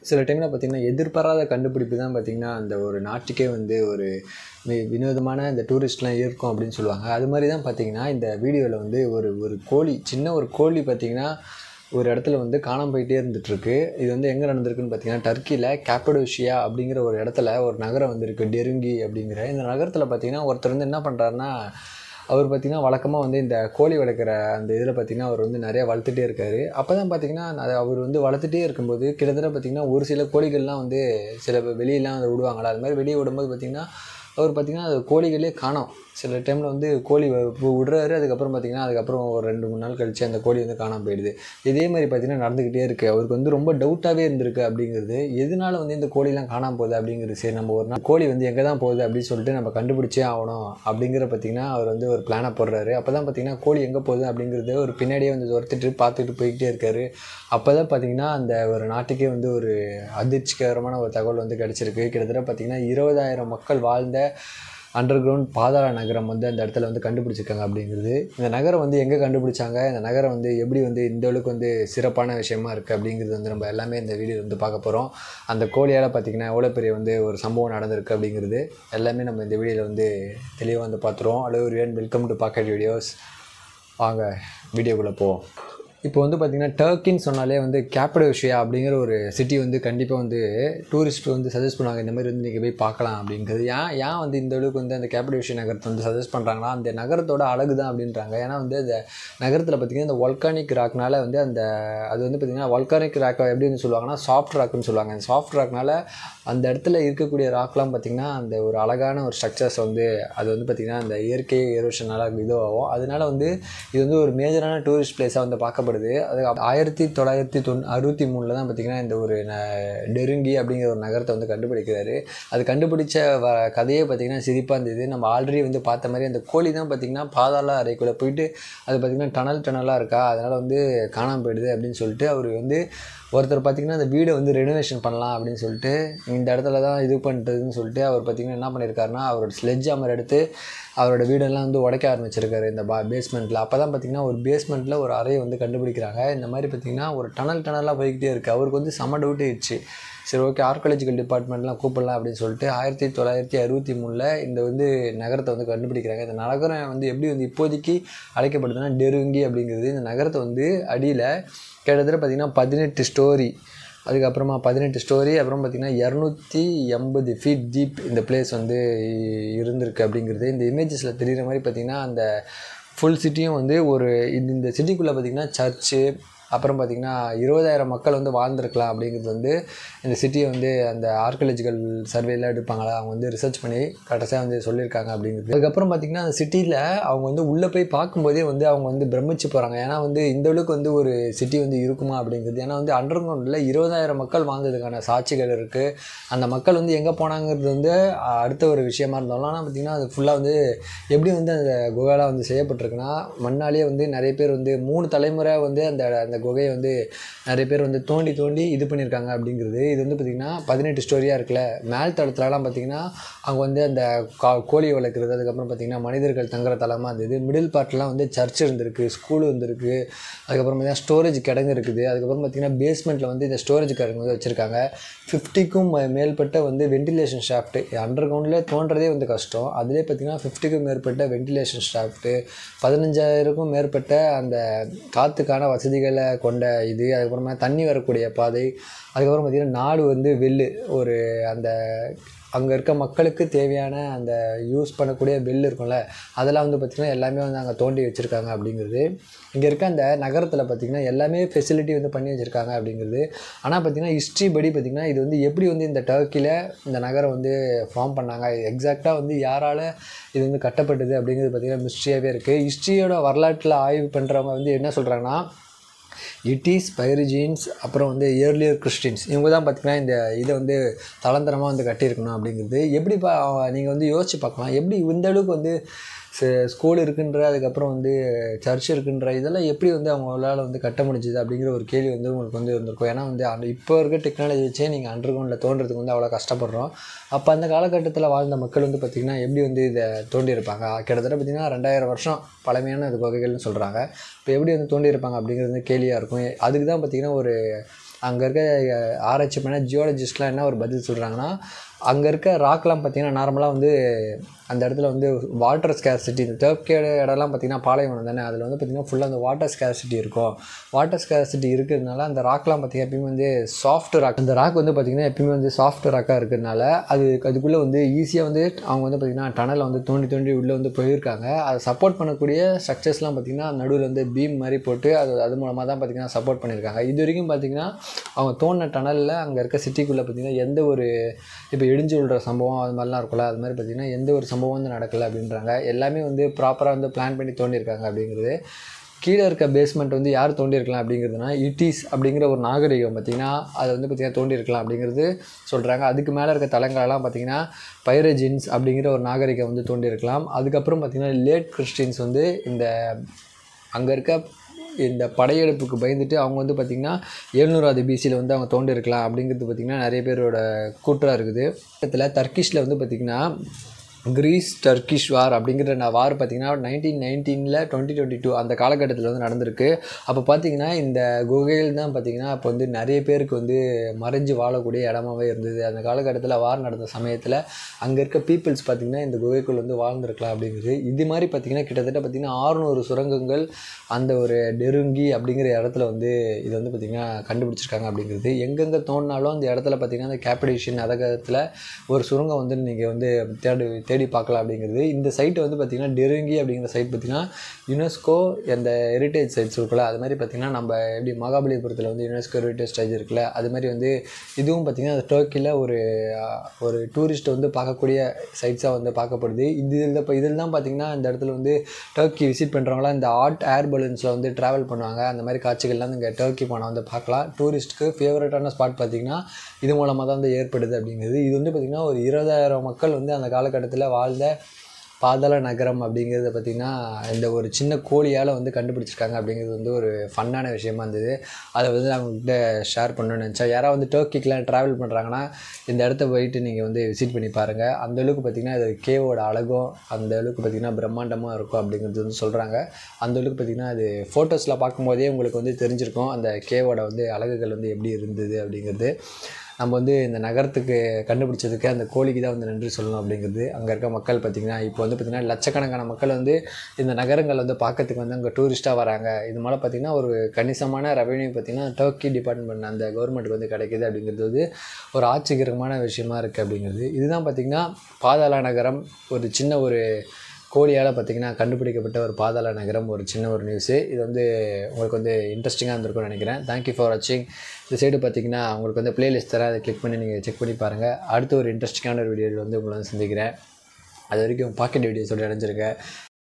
சில டைமில் பார்த்திங்கன்னா எதிர்பாராத கண்டுபிடிப்பு தான் பார்த்திங்கன்னா அந்த ஒரு நாட்டுக்கே வந்து ஒரு வி வினோதமான இந்த டூரிஸ்ட்லாம் இருக்கும் அப்படின்னு சொல்லுவாங்க அது மாதிரி தான் பார்த்திங்கன்னா இந்த வீடியோவில் வந்து ஒரு ஒரு கோழி சின்ன ஒரு கோழி பார்த்திங்கன்னா ஒரு இடத்துல வந்து காணாம போயிட்டே இருந்துகிட்ருக்கு இது வந்து எங்கே நடந்திருக்குன்னு பார்த்தீங்கன்னா டர்க்கியில் கேப்படோஷியா அப்படிங்கிற ஒரு இடத்துல ஒரு நகரம் வந்திருக்கு டெருங்கி அப்படிங்கிற இந்த நகரத்தில் பார்த்தீங்கன்னா ஒருத்தர் வந்து என்ன பண்ணுறாருன்னா அவர் பார்த்திங்கன்னா வழக்கமாக வந்து இந்த கோழி வளர்க்குற அந்த இதில் பார்த்திங்கன்னா அவர் வந்து நிறையா வளர்த்துட்டே இருக்கார் அப்போ தான் பார்த்திங்கன்னா அது அவர் வந்து வளர்த்துட்டே இருக்கும்போது கிட்டத்தட்ட பார்த்திங்கன்னா ஒரு சில கோழிகள்லாம் வந்து சில வெளியெல்லாம் அதை விடுவாங்களா அது மாதிரி வெளியே விடும்போது பார்த்திங்கன்னா அவர் பார்த்திங்கன்னா அது கோழிகளே காணோம் சில டைமில் வந்து கோழி வ- வு- விடுறாரு அதுக்கப்புறம் பார்த்திங்கன்னா அதுக்கப்புறம் ஒரு ரெண்டு மூணு நாள் கழிச்சு அந்த கோழி வந்து காணாம போயிடுது இதே மாதிரி பார்த்திங்கன்னா நடந்துக்கிட்டே இருக்குது அவருக்கு வந்து ரொம்ப டவுட்டாகவே இருந்திருக்கு அப்படிங்கிறது எதனால வந்து இந்த கோழிலாம் காணாம போகுது அப்படிங்கிறது சரி நம்ம ஒரு நாள் கோழி வந்து எங்கே தான் போகுது அப்படின்னு சொல்லிட்டு நம்ம கண்டுபிடிச்சே ஆகணும் அப்படிங்கிற பார்த்திங்கன்னா அவர் வந்து ஒரு பிளானை போடுறாரு அப்போ தான் பார்த்திங்கன்னா கோழி எங்கே போகுது அப்படிங்கிறது ஒரு பின்னாடியே வந்து துரத்துட்டு பார்த்துட்டு போய்கிட்டே இருக்காரு அப்போ தான் பார்த்திங்கன்னா அந்த ஒரு நாட்டுக்கே வந்து ஒரு அதிர்ச்சிகரமான ஒரு தகவல் வந்து கிடச்சிருக்கு கிட்டத்தட்ட பார்த்திங்கன்னா இருபதாயிரம் மக்கள் வாழ்ந்த அண்டர் கிரவுண்ட் பாதாள நகரம் வந்து அந்த இடத்துல வந்து கண்டுபிடிச்சிருக்காங்க அப்படிங்கிறது இந்த நகரம் வந்து எங்கே கண்டுபிடிச்சாங்க இந்த நகரம் வந்து எப்படி வந்து இந்த அளவுக்கு வந்து சிறப்பான விஷயமா இருக்குது அப்படிங்கிறது வந்து நம்ம எல்லாமே இந்த வீடியோ வந்து பார்க்க போகிறோம் அந்த கோழியால் பார்த்திங்கன்னா எவ்வளோ பெரிய வந்து ஒரு சம்பவம் நடந்திருக்கு அப்படிங்கிறது எல்லாமே நம்ம இந்த வீடியோவில் வந்து தெளிவாக வந்து பார்த்துருவோம் hello Ryan welcome to pocket videos வாங்க வீடியோக்குள்ளே போவோம் இப்போ வந்து பார்த்திங்கன்னா டர்க்கின்னு சொன்னாலே வந்து கேப்படோஷியா அப்படிங்கிற ஒரு சிட்டி வந்து கண்டிப்பாக வந்து டூரிஸ்ட் வந்து சஜஸ்ட் பண்ணுவாங்க இந்த மாதிரி வந்து நீங்கள் போய் பார்க்கலாம் அப்படிங்கிறது ஏன் ஏன் வந்து இந்த அளவுக்கு வந்து அந்த கேப்படோஷியா நகரத்தை வந்து சஜஸ்ட் பண்ணுறாங்கன்னா அந்த நகரத்தோட அழகு தான் அப்படின்றாங்க ஏன்னா வந்து அந்த நகரத்தில் பார்த்திங்கன்னா இந்த வால்கானிக் ராக்னால வந்து அந்த அது வந்து பார்த்திங்கன்னா வால்கானிக் ராக்கை எப்படி வந்து சொல்லுவாங்கன்னா சாஃப்ட் ராக்குன்னு சொல்லுவாங்க அந்த சாஃப்ட் ராக்னால அந்த இடத்துல இருக்கக்கூடிய ராக்லாம் பார்த்திங்கன்னா அந்த ஒரு அழகான ஒரு ஸ்ட்ரக்சர்ஸ் வந்து அது வந்து பார்த்திங்கன்னா அந்த இயற்கை எரோஷனால் இதுவாகும் அதனால வந்து இது வந்து ஒரு மேஜரான டூரிஸ்ட் பிளேஸாக வந்து பார்க்கப்படுது அது ஆயிரத்தி தொள்ளாயிரத்தி தொண் அறுபத்தி மூணில் தான் பார்த்திங்கன்னா இந்த ஒரு ந டெருங்கி அப்படிங்கிற ஒரு நகரத்தை வந்து கண்டுபிடிக்கிறாரு அது கண்டுபிடிச்ச வ கதையே பார்த்திங்கன்னா சிரிப்பாக இருந்தது நம்ம ஆல்ரெடி வந்து பார்த்த மாதிரி அந்த கோழி தான் பார்த்திங்கன்னா பாதாள அறைக்குள்ளே போயிட்டு அது பார்த்திங்கன்னா டனல் டனலாக இருக்கா அதனால் வந்து காணாமல் போயிடுது அப்படின்னு சொல்லிட்டு அவர் வந்து ஒருத்தர் பார்த்திங்கன்னா அந்த வீடை வந்து ரெனோவேஷன் பண்ணலாம் அப்படின்னு சொல்லிட்டு இந்த இடத்துல தான் இது பண்ணுறதுன்னு சொல்லிட்டு அவர் பார்த்திங்கன்னா என்ன பண்ணியிருக்காருன்னா அவரோட ஸ்லெட்ஜ் அமர் எடுத்து அவரோட வீடெல்லாம் வந்து உடைக்க ஆரம்பிச்சிருக்காரு இந்த பா பேஸ்மெண்ட்டில் அப்போ தான் பார்த்திங்கன்னா ஒரு பேஸ்மெண்ட்டில் ஒரு அறையை வந்து கண்டுபிடிக்கிறாங்க இந்த மாதிரி பார்த்திங்கன்னா ஒரு டனல் டனலாக போய்கிட்டே இருக்குது அவருக்கு வந்து செம டவுட் ஆயிடுச்சு சரி ஓகே ஆர்காலஜிக்கல் டிபார்ட்மெண்ட்லாம் கூப்பிடலாம் அப்படின்னு சொல்லிட்டு ஆயிரத்தி தொள்ளாயிரத்தி அறுபத்தி மூணில் இந்த வந்து நகரத்தை வந்து கண்டுபிடிக்கிறாங்க இந்த நகரம் வந்து எப்படி வந்து இப்போதைக்கு அழைக்கப்படுதுன்னா டெருங்கி அப்படிங்கிறது இந்த நகரத்தை வந்து அடியில் கிட்டத்தட்ட பார்த்திங்கன்னா பதினெட்டு ஸ்டோரி அதுக்கப்புறமா பதினெட்டு ஸ்டோரி அப்புறம் பார்த்திங்கன்னா இரநூத்தி எண்பது ஃபீட் டீப் இந்த பிளேஸ் வந்து இ- இருந்திருக்கு அப்படிங்கிறது இந்த இமேஜஸில் தெரிகிற மாதிரி பார்த்திங்கன்னா அந்த ஃபுல் சிட்டியும் வந்து ஒரு இந்த இந்த சிட்டிக்குள்ளே பார்த்திங்கன்னா சர்ச்சு அப்புறம் பார்த்திங்கன்னா இருபதாயிரம் மக்கள் வந்து வாழ்ந்திருக்கலாம் அப்படிங்கிறது வந்து இந்த சிட்டியை வந்து அந்த ஆர்கியலஜிக்கல் சர்வேலாம் எடுப்பாங்களா அவங்க வந்து ரிசர்ச் பண்ணி கடைசியாக வந்து சொல்லியிருக்காங்க அப்படிங்கிறது அதுக்கப்புறம் பார்த்திங்கன்னா அந்த சிட்டியில் அவங்க வந்து உள்ளே போய் பார்க்கும்போதே வந்து அவங்க வந்து பிரமிச்சு போகிறாங்க ஏன்னா வந்து இந்த அளவுக்கு வந்து ஒரு சிட்டி வந்து இருக்குமா அப்படிங்கிறது ஏன்னா வந்து அண்டர் கிரவுண்டில் இருபதாயிரம் மக்கள் வாழ்ந்ததுக்கான சாட்சிகள் இருக்குது அந்த மக்கள் வந்து எங்கே போனாங்கிறது வந்து அஹ், அடுத்த ஒரு விஷயமா இருந்தாலும் ஆனால் பார்த்திங்கன்னா அது ஃபுல்லாக வந்து எப்படி வந்து அந்த குகைலாம் வந்து செய்யப்பட்டிருக்குன்னா மண்ணாலேயே வந்து நிறைய பேர் வந்து மூணு தலைமுறை வந்து அந்த அந்த குகையை வந்து நிறைய பேர் வந்து தோண்டி தோண்டி இது பண்ணியிருக்காங்க அப்படிங்கிறது இது வந்து பார்த்திங்கன்னா பதினெட்டு ஸ்டோரியாக இருக்குல்ல மேல் தளத்துலலாம் பார்த்திங்கன்னா அவங்க வந்து அந்த கா கோழி வளர்க்குறது அதுக்கப்புறம் பார்த்திங்கன்னா மனிதர்கள் தங்குற தலமாக இருந்தது மிடில் பார்ட்லாம் வந்து சர்ச் இருந்திருக்கு ஸ்கூல் இருந்திருக்கு அதுக்கப்புறம் பார்த்தீங்கன்னா ஸ்டோரேஜ் கிடங்கு இருக்குது அதுக்கப்புறம் பார்த்திங்கன்னா பேஸ்மெண்ட்டில் வந்து இந்த ஸ்டோரேஜ் கிடங்கு வந்து வச்சுருக்காங்க ஃபிஃப்டிக்கும் மேற்பட்ட வந்து வென்டிலேஷன் ஷாஃப்ட்டு அண்டர் கிரவுண்டில் தோன்றதே வந்து கஷ்டம் அதிலே பார்த்திங்கன்னா ஃபிஃப்டிக்கும் மேற்பட்ட வென்டிலேஷன் ஷாஃப்ட்டு பதினஞ்சாயிரக்கும் மேற்பட்ட அந்த காற்றுக்கான வசதிகளை கொண்ட இது அதுக்கப்புறமா தண்ணி வரக்கூடிய பாதை அதுக்கப்புறம் பார்த்திங்கன்னா நாடு வந்து வெள்ளு ஒரு அந்த அங்கே இருக்க மக்களுக்கு தேவையான அந்த யூஸ் பண்ணக்கூடிய பெல் இருக்கும்ல அதெல்லாம் வந்து பார்த்திங்கன்னா எல்லாமே வந்து அங்கே தோண்டி வச்சுருக்காங்க அப்படிங்கிறது இங்கே இருக்க அந்த நகரத்தில் பார்த்திங்கன்னா எல்லாமே ஃபெசிலிட்டி வந்து பண்ணி வச்சுருக்காங்க அப்படிங்கிறது ஆனால் பார்த்திங்கன்னா ஹிஸ்ட்ரி படி பார்த்திங்கன்னா இது வந்து எப்படி வந்து இந்த டர்க்கியில் இந்த நகரம் வந்து ஃபார்ம் பண்ணாங்க எக்ஸாக்டாக வந்து யாரால் இது வந்து கட்டப்பட்டது அப்படிங்கிறது பார்த்திங்கன்னா மிஸ்ட்ரியாகவே இருக்குது ஹிஸ்ட்ரியோட வரலாற்றில் ஆய்வு பண்ணுறவங்க வந்து என்ன சொல்கிறாங்கன்னா இட்டிஸ் பைரிஜீன்ஸ் அப்புறம் வந்து இயர்லியர் கிறிஸ்டின்ஸ் இவங்க தான் பார்த்திங்கன்னா இந்த இதை வந்து தளந்தரமாக வந்து கட்டியிருக்கணும் அப்படிங்கிறது எப்படி பா நீங்கள் வந்து யோசிச்சு பார்க்கலாம் எப்படி இந்த அளவுக்கு வந்து ஸ்கூல் இருக்குன்ற அதுக்கப்புறம் வந்து சர்ச் இருக்குன்ற இதெல்லாம் எப்படி வந்து அவங்களால வந்து கட்ட முடிஞ்சுது அப்படிங்கிற ஒரு கேள்வி வந்து உங்களுக்கு வந்து இருந்திருக்கும் ஏன்னா வந்து அந்த இப்போ இருக்க டெக்னாலஜி வச்சே நீங்கள் அண்டர் கிரவுண்டில் தோன்றதுக்கு வந்து அவ்வளோ கஷ்டப்படுறோம் அப்போ அந்த காலகட்டத்தில் வாழ்ந்த மக்கள் வந்து பார்த்திங்கன்னா எப்படி வந்து இதை தோண்டியிருப்பாங்க கிட்டத்தட்ட பார்த்திங்கன்னா ரெண்டாயிரம் வருஷம் பழமையான இது குகைகள்னு சொல்கிறாங்க இப்போ எப்படி வந்து தோண்டியிருப்பாங்க அப்படிங்கிறது வந்து கேள்வியாக இருக்கும் அதுக்கு தான் பார்த்திங்கன்னா ஒரு அங்கே இருக்க அஹ், ஆராய்ச்சி பண்ண ஜியாலஜிஸ்ட்லாம் என்ன ஒரு பதில் சொல்கிறாங்கன்னா அங்கே இருக்க ராக்லாம் பார்த்திங்கன்னா நார்மலாக வந்து அந்த இடத்துல வந்து வாட்டர் ஸ்கேர்சிட்டி இந்த டர்க்கேட இடம்லாம் பார்த்திங்கன்னா பாலைவனம் தானே அதில் வந்து பார்த்திங்கன்னா ஃபுல்லாக அந்த வாட்டர் ஸ்கேர்சிட்டி இருக்கும் வாட்டர் ஸ்கேர்சிட்டி இருக்கிறதுனால அந்த ராக்லாம் பார்த்திங்கன்னா எப்பயுமே வந்து சாஃப்ட் ராக் அந்த ராக் வந்து பார்த்திங்கன்னா எப்பயுமே வந்து சாஃப்ட் ராக்காக இருக்கிறதுனால அது அதுக்குள்ளே வந்து ஈஸியாக வந்து அவங்க வந்து பார்த்திங்கன்னா டனலை வந்து தோண்டி தோண்டி உள்ளே வந்து போயிருக்காங்க அதை சப்போர்ட் பண்ணக்கூடிய ஸ்ட்ரக்சர்ஸ்லாம் பார்த்திங்கன்னா நடுவில் வந்து பீம் மாதிரி போட்டு அது அது மூலமாக தான் பார்த்திங்கன்னா சப்போர்ட் பண்ணியிருக்காங்க இது வரைக்கும் பார்த்திங்கன்னா அவங்க தோண்டின டனலில் அங்கே இருக்க சிட்டிக்குள்ளே பார்த்திங்கன்னா எந்த ஒரு இப்போ இடிஞ்சு விழுற சம்பவம் அது மாதிரிலாம் இருக்கும்ல அது மாதிரி பார்த்திங்கன்னா எந்த ஒரு சம்பவம் வந்து நடக்கலை அப்படின்றாங்க எல்லாமே வந்து ப்ராப்பராக வந்து பிளான் பண்ணி தோண்டியிருக்காங்க அப்படிங்கிறது கீழே இருக்க பேஸ்மெண்ட் வந்து யார் தோண்டியிருக்கலாம் அப்படிங்கிறதுனா இட்டிஸ் அப்படிங்கிற ஒரு நாகரிகம் பார்த்திங்கன்னா அது வந்து பார்த்திங்கன்னா தோண்டியிருக்கலாம் அப்படிங்கிறது சொல்கிறாங்க அதுக்கு மேலே இருக்க தலங்களெல்லாம் பார்த்திங்கன்னா பைரஜின்ஸ் அப்படிங்கிற ஒரு நாகரிகம் வந்து தோண்டியிருக்கலாம் அதுக்கப்புறம் பார்த்திங்கன்னா லேட் கிறிஸ்டின்ஸ் வந்து இந்த அங்கே இருக்க இந்த படையெடுப்புக்கு பயந்துட்டு அவங்க வந்து பார்த்திங்கன்னா எழுநூறாவது பிசியில் வந்து அவங்க தோண்டிருக்கலாம் அப்படிங்கிறது பார்த்திங்கன்னா நிறைய பேரோட கூற்றாக இருக்குது இடத்துல தர்க்கிஷில் வந்து பார்த்திங்கன்னா கிரீஸ் டர்க்கிஷ் வார் அப்படிங்கிற நான் வார் பார்த்திங்கன்னா நைன்டீன் நைன்டீனில் டுவெண்ட்டி டுவெண்ட்டி டூ அந்த காலகட்டத்தில் வந்து நடந்திருக்கு அப்போ பார்த்திங்கன்னா இந்த குகையில் தான் பார்த்திங்கன்னா அப்போ வந்து நிறைய பேருக்கு வந்து மறைஞ்சு வாழக்கூடிய இடமாவே இருந்தது அந்த காலகட்டத்தில் வார் நடந்த சமயத்தில் அங்கே இருக்க பீப்புள்ஸ் பார்த்திங்கன்னா இந்த குகைக்குள் வந்து வாழ்ந்திருக்கலாம் அப்படிங்கிறது இது மாதிரி பார்த்திங்கன்னா கிட்டத்தட்ட பார்த்திங்கன்னா ஆறுநூறு சுரங்கங்கள் அந்த ஒரு டெருங்கி அப்படிங்கிற இடத்துல வந்து இது வந்து பார்த்திங்கன்னா கண்டுபிடிச்சிருக்காங்க அப்படிங்கிறது எங்கெங்கே தோண்டினாலும் அந்த இடத்துல பார்த்திங்கன்னா அந்த கேபிடேஷன் அதகத்தில் ஒரு சுரங்கம் வந்து நீங்கள் வந்து தேடி தேடி பார்க்கலாம் அப்படிங்கிறது இந்த சைட்டு வந்து பார்த்திங்கன்னா டெருங்கி அப்படிங்கிற சைட் பார்த்திங்கன்னா யுனெஸ்கோ அந்த ஹெரிட்டேஜ் சைட்ஸ் இருக்குல்ல அது மாதிரி பார்த்திங்கன்னா நம்ம எப்படி மகாபலிபுரத்தில் வந்து யுனெஸ்கோ ஹெரிட்டேஜ் சைட் இருக்குல்ல அது மாதிரி வந்து இதுவும் பார்த்திங்கன்னா டர்க்கியில் ஒரு அஹ், ஒரு டூரிஸ்ட் வந்து பார்க்கக்கூடிய சைட்ஸாக வந்து பார்க்கப்படுது இது இதில் இப்போ இதில் தான் பார்த்திங்கன்னா இந்த இடத்துல வந்து டர்க்கி விசிட் பண்ணுறவங்களாம் இந்த ஹாட் ஏர் பலூன்ஸில் வந்து ட்ராவல் பண்ணுவாங்க அந்த மாதிரி காட்சிகள்லாம் இங்கே டர்க்கி போனால் வந்து பார்க்கலாம் டூரிஸ்ட்டுக்கு ஃபேவரட்டான ஸ்பாட் பார்த்திங்கன்னா இது மூலமாக தான் வந்து ஏற்படுது அப்படிங்கிறது இது வந்து பார்த்திங்கன்னா ஒரு இருபதாயிரம் மக்கள் வந்து அந்த காலகட்டத்தில் வாழ்ந்த பாதாள நகரம் அப்படிங்கிறத பார்த்திங்கன்னா இந்த ஒரு சின்ன கோழியால் வந்து கண்டுபிடிச்சிருக்காங்க அப்படிங்கிறது வந்து ஒரு ஃபன்னான விஷயமா இருந்தது அதை வந்து அவங்ககிட்ட ஷேர் பண்ணணும்னு நினச்சேன் யாராவது வந்து டர்க்கிக்கெலாம் ட்ராவல் பண்ணுறாங்கன்னா இந்த இடத்த போயிட்டு நீங்கள் வந்து விசிட் பண்ணி பாருங்கள் அந்த அளவுக்கு பார்த்திங்கன்னா அது கேவோட அழகும் அந்த அளவுக்கு பார்த்திங்கன்னா பிரம்மாண்டமாக இருக்கும் அப்படிங்கிறது வந்து சொல்கிறாங்க அந்த அளவுக்கு பார்த்திங்கன்னா அது ஃபோட்டோஸில் பார்க்கும்போதே உங்களுக்கு வந்து தெரிஞ்சிருக்கும் அந்த கேவோட வந்து அழகுகள் வந்து எப்படி இருந்தது அப்படிங்கிறது நம்ம வந்து இந்த நகரத்துக்கு கண்டுபிடிச்சதுக்கு அந்த கோழிக்கு தான் வந்து நன்றி சொல்லணும் அப்படிங்கிறது அங்கே இருக்க மக்கள் பார்த்திங்கன்னா இப்போ வந்து பார்த்திங்கன்னா லட்சக்கணக்கான மக்கள் வந்து இந்த நகரங்கள் வந்து பார்க்கறதுக்கு வந்து அங்கே டூரிஸ்ட்டாக வராங்க இது மேலே பார்த்திங்கன்னா ஒரு கணிசமான ரெவென்யூ பார்த்திங்கன்னா டர்க்கி டிபார்ட்மெண்ட் அந்த கவர்மெண்ட்டுக்கு வந்து கிடைக்குது அப்படிங்கிறது வந்து ஒரு ஆச்சரியகரமான விஷயமா இருக்குது அப்படிங்கிறது இதுதான் பார்த்திங்கன்னா பாதாள நகரம் ஒரு சின்ன ஒரு கோழியால் பார்த்திங்கன்னா கண்டுபிடிக்கப்பட்ட ஒரு பாதாள நகரம் ஒரு சின்ன ஒரு நியூஸு இது வந்து உங்களுக்கு வந்து இன்ட்ரெஸ்டிங்காக இருந்திருக்கும்னு நினைக்கிறேன் தேங்க்யூ ஃபார் வாட்சிங் இந்த சைடு பார்த்தீங்கன்னா உங்களுக்கு வந்து பிளேலிஸ்ட் தரேன் அதை கிளிக் பண்ணி நீங்கள் செக் பண்ணி பாருங்கள் அடுத்து ஒரு இன்ட்ரெஸ்டிங்கான ஒரு வீடியோவில் வந்து உங்களை வந்து சந்திக்கிறேன் அது வரைக்கும் பாக்கெட் வீடியோஸோட இணைஞ்சிருங்க